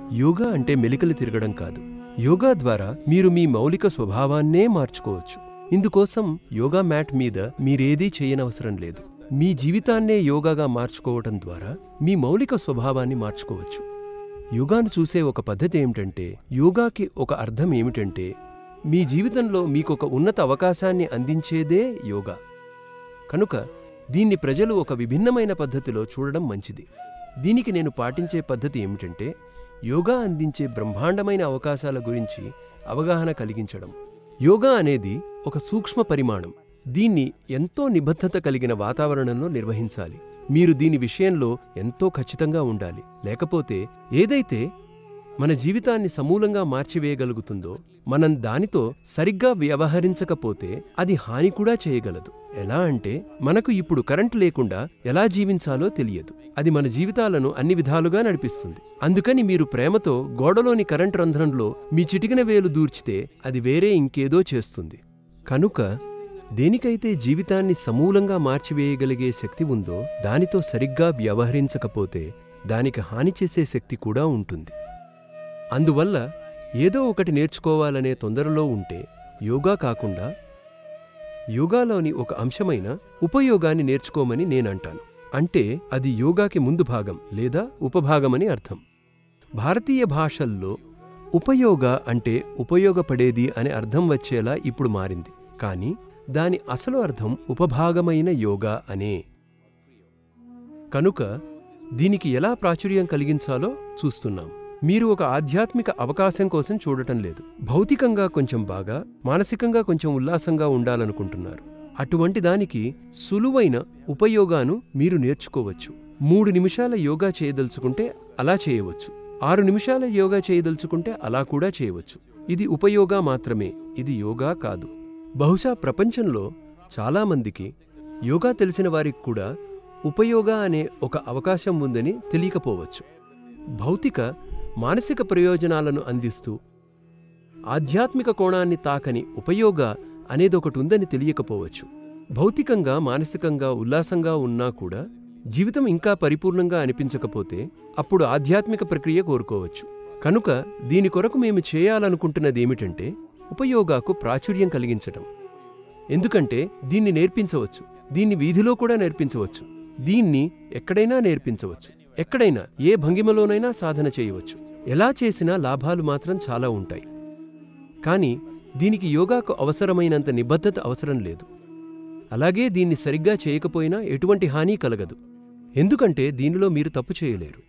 యోగా అంటే మెలికలు తిరగడం కాదు యోగా ద్వారా మీరు మీ మౌలిక స్వభావాన్నే మార్చుకోవచ్చు ఇందుకోసం యోగా మ్యాట్ మీద మీరేదీ చేయనవసరం లేదు మీ జీవితాన్నే యోగాగా మార్చుకోవటం ద్వారా మీ మౌలిక స్వభావాన్ని మార్చుకోవచ్చు యోగాను చూసే ఒక పద్ధతి ఏమిటంటే యోగాకి ఒక అర్థం ఏమిటంటే మీ జీవితంలో మీకొక ఉన్నత అవకాశాన్ని అందించేదే యోగా కనుక దీన్ని ప్రజలు ఒక విభిన్నమైన పద్ధతిలో చూడడం మంచిది దీనికి నేను పాటించే పద్ధతి ఏమిటంటే యోగా అందించే బ్రహ్మాండమైన అవకాశాల గురించి అవగాహన కలిగించడం యోగా అనేది ఒక సూక్ష్మ పరిమాణం దీన్ని ఎంతో నిబద్ధత కలిగిన వాతావరణంలో నిర్వహించాలి మీరు దీని విషయంలో ఎంతో ఖచ్చితంగా ఉండాలి లేకపోతే ఏదైతే మన జీవితాన్ని సమూలంగా మార్చివేయగలుగుతుందో మనం దానితో సరిగ్గా వ్యవహరించకపోతే అది హాని కూడా చేయగలదు ఎలా అంటే మనకు ఇప్పుడు కరెంట్ లేకుండా ఎలా జీవించాలో తెలియదు అది మన జీవితాలను అన్ని విధాలుగా నడిపిస్తుంది అందుకని మీరు ప్రేమతో గోడలోని కరెంట్ రంధ్రంలో మీ చిటికిన వేలు దూర్చితే అది వేరే ఇంకేదో చేస్తుంది కనుక దేనికైతే జీవితాన్ని సమూలంగా మార్చివేయగలిగే శక్తి ఉందో దానితో సరిగ్గా వ్యవహరించకపోతే దానికి హాని చేసే శక్తి కూడా ఉంటుంది అందువల్ల ఏదో ఒకటి నేర్చుకోవాలనే తొందరలో ఉంటే యోగా కాకుండా యోగాలోని ఒక అంశమైన ఉపయోగాన్ని నేర్చుకోమని నేనంటాను అంటే అది యోగాకి ముందు భాగం లేదా ఉపభాగమని అర్థం భారతీయ భాషల్లో ఉపయోగ అంటే ఉపయోగపడేది అనే అర్థం వచ్చేలా ఇప్పుడు మారింది కానీ దాని అసలు అర్థం ఉపభాగమైన యోగా అనే కనుక దీనికి ఎలా ప్రాచుర్యం కలిగించాలో చూస్తున్నాం మీరు ఒక ఆధ్యాత్మిక అవకాశం కోసం చూడటం లేదు భౌతికంగా కొంచెం బాగా మానసికంగా కొంచెం ఉల్లాసంగా ఉండాలనుకుంటున్నారు అటువంటి దానికి సులువైన ఉపయోగాను మీరు నేర్చుకోవచ్చు మూడు నిమిషాల యోగా చేయదలుచుకుంటే అలా చేయవచ్చు ఆరు నిమిషాల యోగా చేయదలుచుకుంటే అలా కూడా చేయవచ్చు ఇది ఉపయోగా మాత్రమే ఇది యోగా కాదు బహుశా ప్రపంచంలో చాలామందికి యోగా తెలిసిన వారికి కూడా ఉపయోగ అనే ఒక అవకాశం ఉందని తెలియకపోవచ్చు భౌతిక మానసిక ప్రయోజనాలను అందిస్తూ ఆధ్యాత్మిక కోణాన్ని తాకని ఉపయోగ అనేదొకటి ఉందని తెలియకపోవచ్చు భౌతికంగా మానసికంగా ఉల్లాసంగా ఉన్నా కూడా జీవితం ఇంకా పరిపూర్ణంగా అనిపించకపోతే అప్పుడు ఆధ్యాత్మిక ప్రక్రియ కోరుకోవచ్చు కనుక దీని కొరకు మేము చేయాలనుకుంటున్నది ఏమిటంటే ఉపయోగాకు ప్రాచుర్యం కలిగించటం ఎందుకంటే దీన్ని నేర్పించవచ్చు దీన్ని వీధిలో కూడా నేర్పించవచ్చు దీన్ని ఎక్కడైనా నేర్పించవచ్చు ఎక్కడైనా ఏ భంగిమలోనైనా సాధన చేయవచ్చు ఎలా చేసినా లాభాలు మాత్రం చాలా ఉంటాయి కానీ దీనికి యోగాకు అవసరమైనంత నిబద్ధత అవసరం లేదు అలాగే దీన్ని సరిగ్గా చేయకపోయినా ఎటువంటి హాని కలగదు ఎందుకంటే దీనిలో మీరు తప్పు చేయలేరు